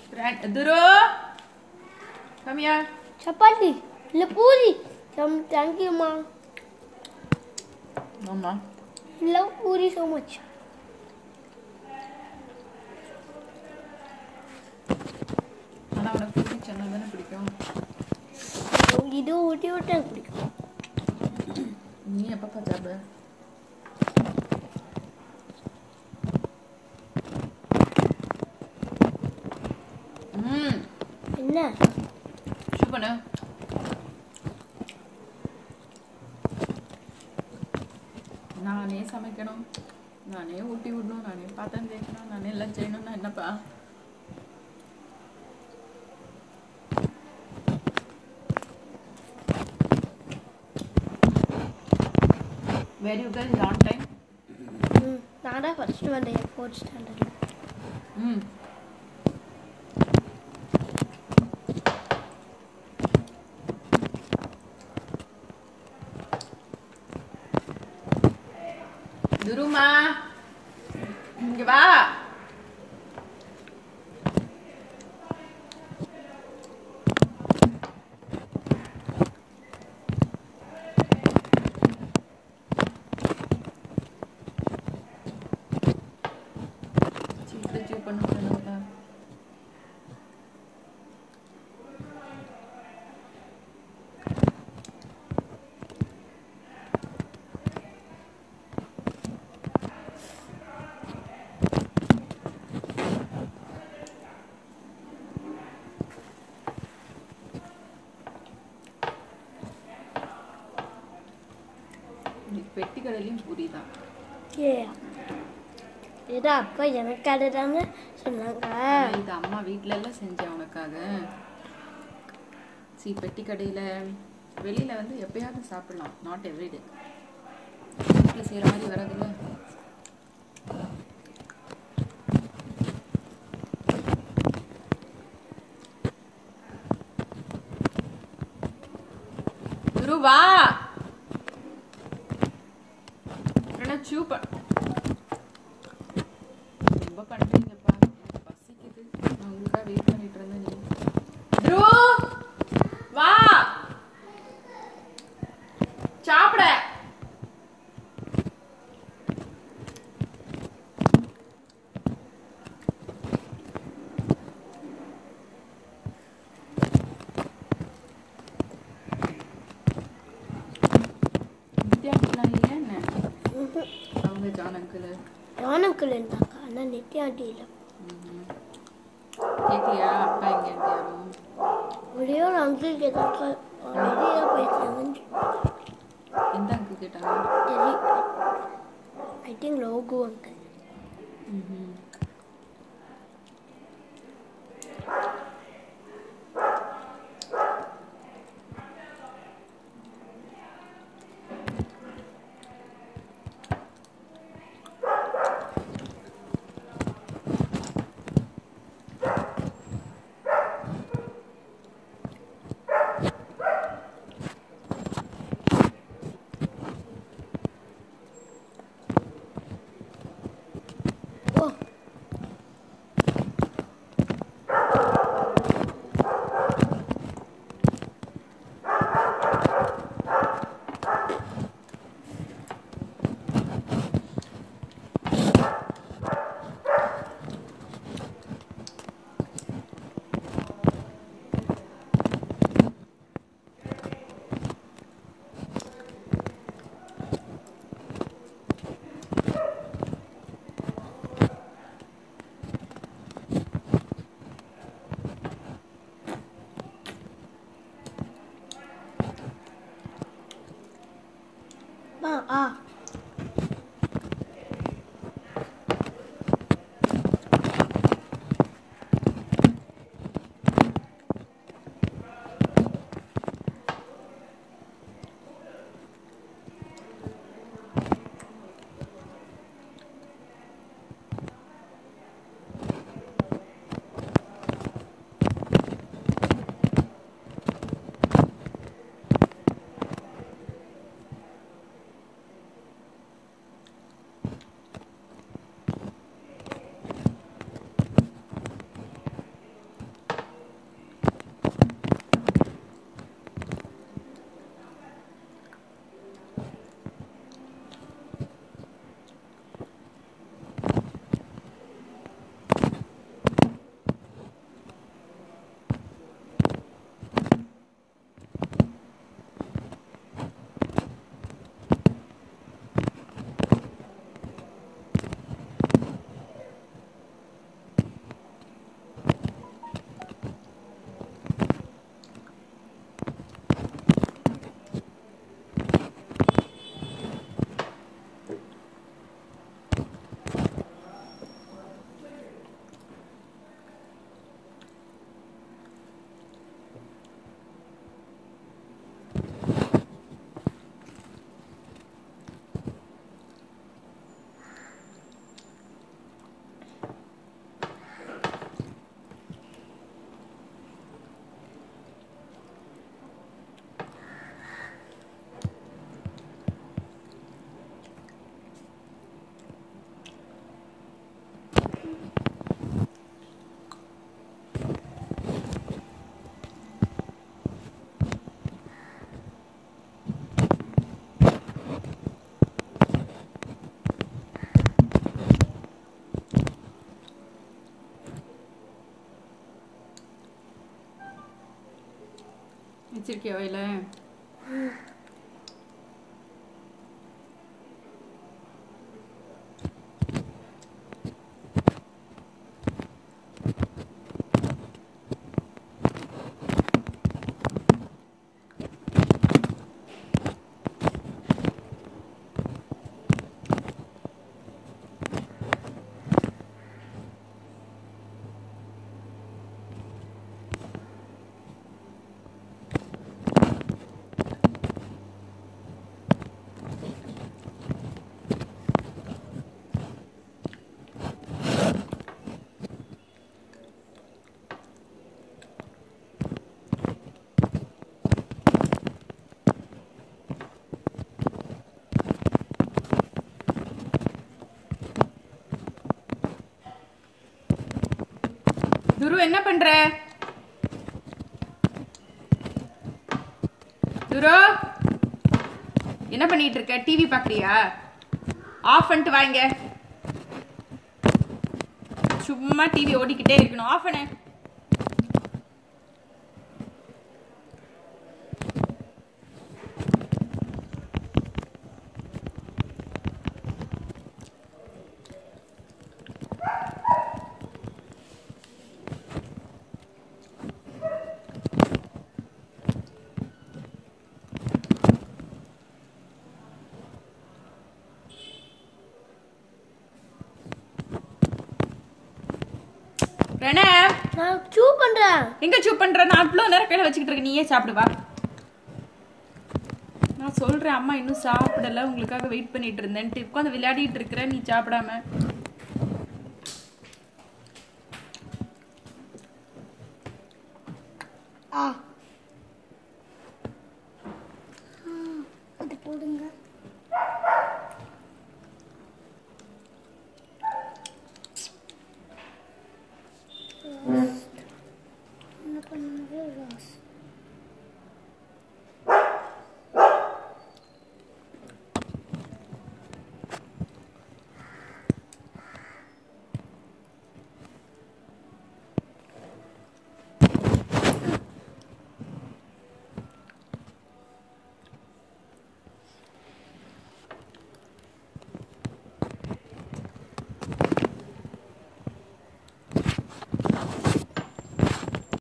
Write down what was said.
Friend, Duru! Come here. Chapati இல்லை பூரி தம் தேங்க்யூம்மா ஆமா லவ் பூரி ஸோ மச் ஆனா உனக்கு பூரி சென்னா தானே பிடிக்கும் இது ஊட்டி விட்டு எனக்கு பிடிக்கும் நீ எப்பப்பா சாப்பிட ம் என்ன ஷூ பண்ணு நானே சமைக்கணும் நானே ஊட்டி விடணும் நானே பாத்திரம் தேய்க்கணும் நானே எல்லாம் செய்யணும்னா என்னப்பா Where you guys on time? ம் நான் தான் ஃபர்ஸ்ட் வந்தேன் ஃபோர்த் ஸ்டாண்டர்டில் ம் துருமா இங்க வா சீக்கிரம் சீவ் பண்ண சொன்னல பெட்டி கடையிலையும் பூரி தான் ஏ ஏதோ அப்பா எனக்கு அதுதானே சொன்னாங்க இது அம்மா வீட்ல எல்லாம் செஞ்சேன் உனக்காக சி பெட்டி கடையில வெளியில வந்து எப்பயாவது சாப்பிடலாம் நாட் எவ்ரிடே வீட்டில் செய்கிற மாதிரி வராதுல்ல குரு வா என்ன சூ பண் ரொம்ப பண்றீங்கப்பா எனக்கு பசிக்குது நான் உங்களுக்காக வெயிட் பண்ணிட்டு இருந்தேன் நீ த்ரு வா சாப்பிட நித்யாண்டிலாம் இல்லையா என்ன அவங்க ஜான் அங்கிள் ஜானங்கள் இருந்தாங்க ஆனால் நித்யா ஆண்டி இல்லை கேட்கலையா அப்பா எங்க யாரும் ஒரே ஒரு அங்கிள் கேட்டாங்க வெளியே போயிருக்காங்கன்னு எந்த அங்கிள் கேட்டாங்க தெரியும் ஐ திங்க் லோகு அங்கிள் ம்ஹும். ஓ வச்சிருக்கியா வயல துரு என்ன பண்ற துரு என்ன பண்ணிட்டு இருக்க டிவி பாக்குறியா ஆஃப் பண்ணிட்டு வாங்க சும்மா டிவி ஓடிக்கிட்டே இருக்கணும் ஆஃப் பண்ணு பிரணவ் நான் சூ பண்றேன் எங்க சூப் பண்ற நான் அவ்வளோ நேரம் கையில வச்சுக்கிட்டு இருக்க நீயே சாப்பிடு வா நான் சொல்றேன் அம்மா இன்னும் சாப்பிடல உங்களுக்காக வெயிட் பண்ணிட்டு இருந்தேன்ட்டு உட்காந்து விளையாடிட்டு இருக்கிற நீ சாப்பிடாம ஆ